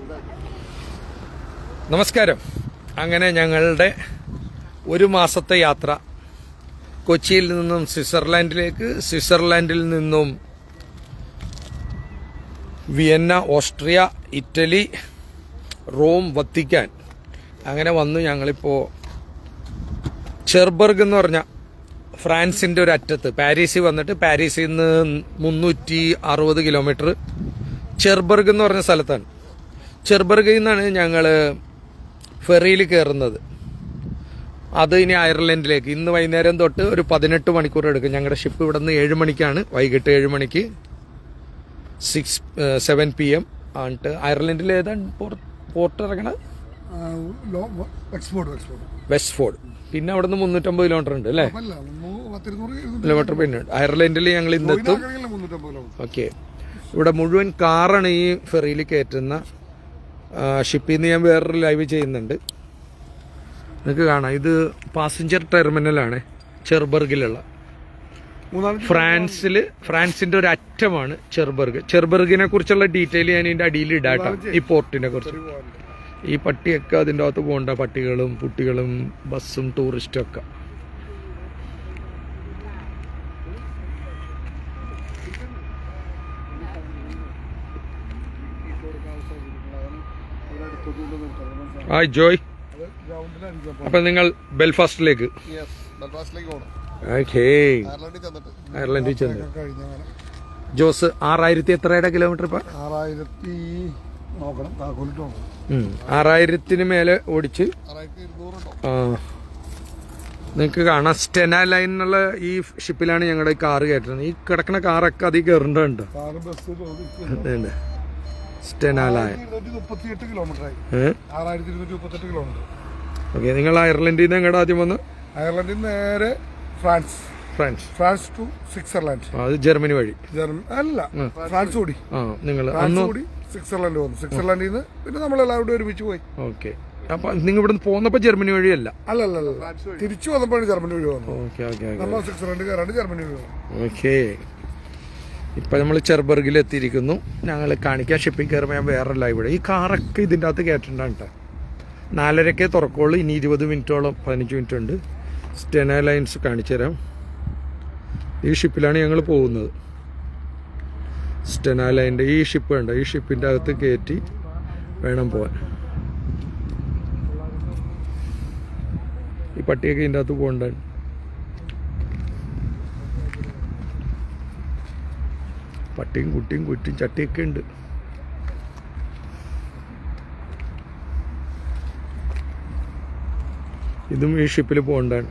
നമസ്കാരം അങ്ങനെ ഞങ്ങളുടെ ഒരു മാസത്തെ യാത്ര കൊച്ചിയിൽ നിന്നും സ്വിറ്റ്സർലാൻഡിലേക്ക് സ്വിറ്റ്സർലാൻഡിൽ നിന്നും Vienna Austria Italy Rome Vatican അങ്ങനെ വന്നു ഞങ്ങളിപ്പോൾ ചെർബർഗ് എന്ന് പറഞ്ഞ ഫ്രാൻസിന്റെ ഒരു അറ്റത്ത് പാരീസിൽ വന്നിട്ട് പാരീസിൽ നിന്ന് മുന്നൂറ്റി അറുപത് കിലോമീറ്റർ ചെർബർഗ് എന്ന് പറഞ്ഞ സ്ഥലത്താണ് ചെർബർഗിൽ നിന്നാണ് ഞങ്ങൾ ഫെറിയിൽ കയറുന്നത് അത് ഇനി അയർലൻഡിലേക്ക് ഇന്ന് വൈകുന്നേരം തൊട്ട് ഒരു പതിനെട്ട് മണിക്കൂർ എടുക്കും ഞങ്ങളുടെ ഷിപ്പ് ഇവിടെ നിന്ന് ഏഴ് മണിക്കാണ് വൈകിട്ട് ഏഴ് മണിക്ക് സിക്സ് സെവൻ പി എം ആണ്ട് അയർലൻഡിൽ ഏതാണ് പോർട്ട് ഇറങ്ങണത് എക്സ്പോർട്ട് എക്സ്പോർട്ട് വെസ്റ്റ് ഫോർഡ് പിന്നെ അവിടെ നിന്ന് മുന്നൂറ്റമ്പത് കിലോമീറ്റർ ഉണ്ട് അല്ലേ അല്ല നൂ- പത്തിരുന്നൂറ് ഇരുന്നൂറ് കിലോമീറ്റർ പിന്നെ ഉണ്ട് അയർലൻഡിൽ ഞങ്ങൾ ഇന്നെത്തും ആക്കണമെങ്കിൽ മുന്നൂറ്റമ്പത് കിലോമീറ്റർ ഓക്കെ ഇവിടെ മുഴുവൻ കാറാണ് ഈ ഫെറിയിൽ കയറ്റുന്ന ഷിപ്പിൽ നിന്ന് ഞാൻ വേറൊരു ലൈവ് ചെയ്യുന്നുണ്ട് നിങ്ങൾക്ക് കാണാം ഇത് പാസഞ്ചർ ടെർമിനലാണ് ചെർബർഗിലുള്ള മൂന്നാല് ഫ്രാൻസിൽ ഫ്രാൻസിന്റെ ഒരു അറ്റമാണ് ചെർബർഗ് ചെർബർഗിനെ കുറിച്ചുള്ള ഡീറ്റെയിൽ ഞാൻ ഇതിന്റെ അടിയിൽ ഇടാട്ടോ ഈ പോർട്ടിനെ കുറിച്ച് ഈ പട്ടിയൊക്കെ അതിൻ്റെ അകത്ത് പോകണ്ട പട്ടികളും കുട്ടികളും ബസ്സും ടൂറിസ്റ്റും ഒക്കെ ഹായ് ജോയ് ഗ്രൗണ്ടിലായിരിക്കും അപ്പൊ നിങ്ങൾ ബെൽഫാസ്റ്റിലേക്ക് യെസ് ബൽഫാസ്റ്റിലേക്ക് പോകണം ഓക്കേ അയർലൻഡിൽ ചെന്നിട്ട് അയർലൻഡിൽ ചെന്ന് കഴിഞ്ഞ അങ്ങനെ ജോസ് ആറായിരത്തി എത്രയുടെ കിലോമീറ്റർ ഇപ്പൊ ആറായിരത്തി നോക്കണം താക്കോലിട്ട് നോക്കണം ഉം. ആറായിരത്തിന് മേലെ ഓടിച്ച് ആറായിരത്തി ഇരുന്നൂറുണ്ടോ ആ നിങ്ങൾക്ക് കാണാം സ്റ്റെന ലൈൻ എന്നുള്ള ഈ ഷിപ്പിലാണ് ഞങ്ങളുടെ ഈ കാറ് കയറ്റുന്നത് ഈ കിടക്കുന്ന കാറൊക്കെ അതിൽ കയറേണ്ടതുണ്ട് കാറ് ബസ് അതുണ്ട് സ്റ്റെന ലൈൻ ഇരുന്നൂറ്റി മുപ്പത്തിയെട്ട് കിലോമീറ്റർ ആയി ഏഹ് ആറായിരത്തി ഇരുന്നൂറ്റി മുപ്പത്തെട്ട് കിലോമീറ്റർ ഓക്കെ നിങ്ങൾ അയർലൻഡിൽ നിന്ന് എങ്ങോട്ട് ആദ്യം വന്ന് അയർലൻഡിൽ നിന്ന് നേരെ France France France to Switzerland ആ, അത് ജർമ്മനി വഴി ജർമ്മനി അല്ല ഫ്രാൻസ് കൂടി ആ നിങ്ങൾ ഫ്രാൻസ് അന്ന് കൂടി സ്വിറ്റ്സർലാൻഡ് വന്നു സ്വിറ്റ്സർലാൻഡിൽ നിന്ന് പിന്നെ നമ്മളെല്ലാവരും ഒരുമിച്ച് പോയി ഓക്കെ അപ്പൊ നിങ്ങൾ ഇവിടെ നിന്ന് പോന്നപ്പോ ജർമ്മനി വഴിയല്ല അല്ല അല്ല അല്ല തിരിച്ചു വന്നപ്പോഴാണ് ജർമ്മനി വഴി വന്നത് ഓക്കെ ഓക്കെ ഓക്കെ നമ്മൾ സ്വിറ്റ്സർലാൻഡ് കയറാണ്ട് ജർമ്മനി വഴി വന്നു ഓക്കെ ഇപ്പൊ നമ്മൾ ചെർബർഗിൽ എത്തിയിരിക്കുന്നു ഞങ്ങൾ കാണിക്കാൻ ഷിപ്പിൽ കയറുമ്പോൾ ഞാൻ വേറെ ലൈവ് ഇവിടെ ഈ കാറൊക്കെ ഇതിൻ്റെ അകത്ത് കയറ്റണ്ടാണ് കേട്ടോ നാലരക്കേ തുറക്കുള്ളൂ ഇനി ഇരുപത് മിനിറ്റോളം പതിനഞ്ച് മിനിറ്റ് ഉണ്ട് സ്റ്റെന ലൈൻസ് കാണിച്ചു തരാം ഈ ഷിപ്പിലാണ് ഞങ്ങൾ പോകുന്നത് സ്റ്റെന ലൈൻ്റെ ഈ ഷിപ്പ് ഉണ്ട് ഈ ഷിപ്പിൻ്റെ അകത്ത് കയറ്റി വേണം പോവാൻ ഈ പട്ടിയൊക്കെ ഇതിൻ്റെ അകത്ത് പോകണ്ടാണ് പട്ടിയും കുട്ടിയും കുറ്റിയും ചട്ടിയൊക്കെ ഉണ്ട് ഇതും ഈ ഷിപ്പിൽ പോകണ്ടാണ്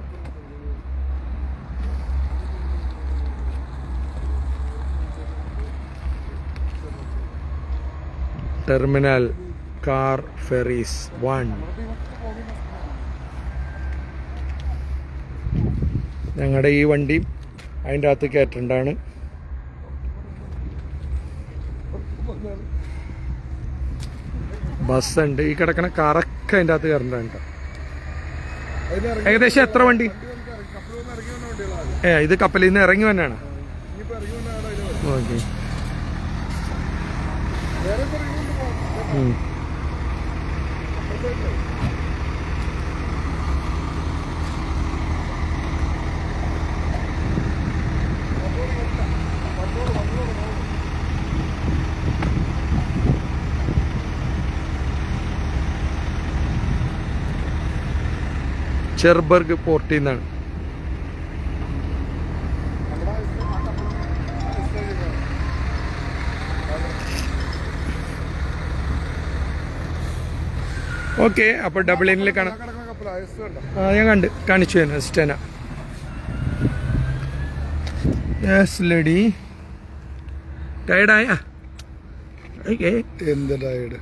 ടെർമിനൽ കാർ ഫെറീസ് വൺ ഞങ്ങളുടെ ഈ വണ്ടി അതിൻ്റെ അകത്ത് കയറ്റണ്ടാണ് ബസ് ഉണ്ട് ഈ കിടക്കണ കാറൊക്കെ അതിൻ്റെ അകത്ത് കയറണ്ടാണ് കേട്ടോ അതിന് ഇറങ്ങി ഏകദേശം എത്ര വണ്ടി കപ്പലിൽ നിന്ന് ഇറങ്ങി വന്ന വണ്ടികളാണ് ഏ ഇത് കപ്പലിൽ നിന്ന് ഇറങ്ങി വന്നാണ് ഇനിയിപ്പോ ഇറങ്ങി വന്ന ആളാ ഇതിന് വരുന്നത്. ഓക്കെ വേറെ ഇപ്പൊ ഇറങ്ങി കൊണ്ട് പോകാം. ചെർബർഗ് പോർട്ടിൽ നിന്നാണ് നമ്മുടെ ആ ഇഷ്ടം- ആ കപ്പലിൽ ആ ഇഷ്ടം ചെയ്തതാണ്. ഓക്കെ അപ്പോൾ ഡബിൾ ഇനിൽ കാണാം ആ കിടക്കുന്ന കപ്പലാ, ആ ഇഷ്ടം ഉണ്ടോ? ആ ഞാൻ കണ്ട് കാണിച്ചു തന്നെ സ്റ്റെന യെസ് ലേഡി ടയർഡായ ഓക്കെ എന്ത് ടയേർഡ്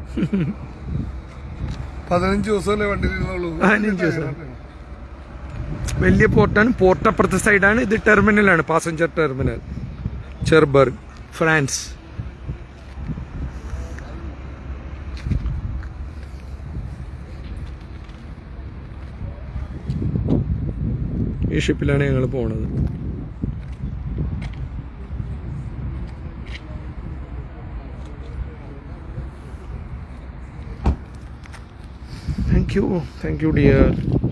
പതിനഞ്ച് ദിവസമല്ലേ വണ്ടിയിൽ ഇരുന്നുള്ളൂ പതിനഞ്ച് ദിവസം. വലിയ പോർട്ടാണ് പോർട്ട് അപ്പുറത്തെ സൈഡാണ് ഇത് ടെർമിനലാണ് പാസഞ്ചർ ടെർമിനൽ ചെർബർഗ് ഫ്രാൻസ് ഈ ഷിപ്പിലാണ് ഞങ്ങൾ പോണത് thank you thank you dear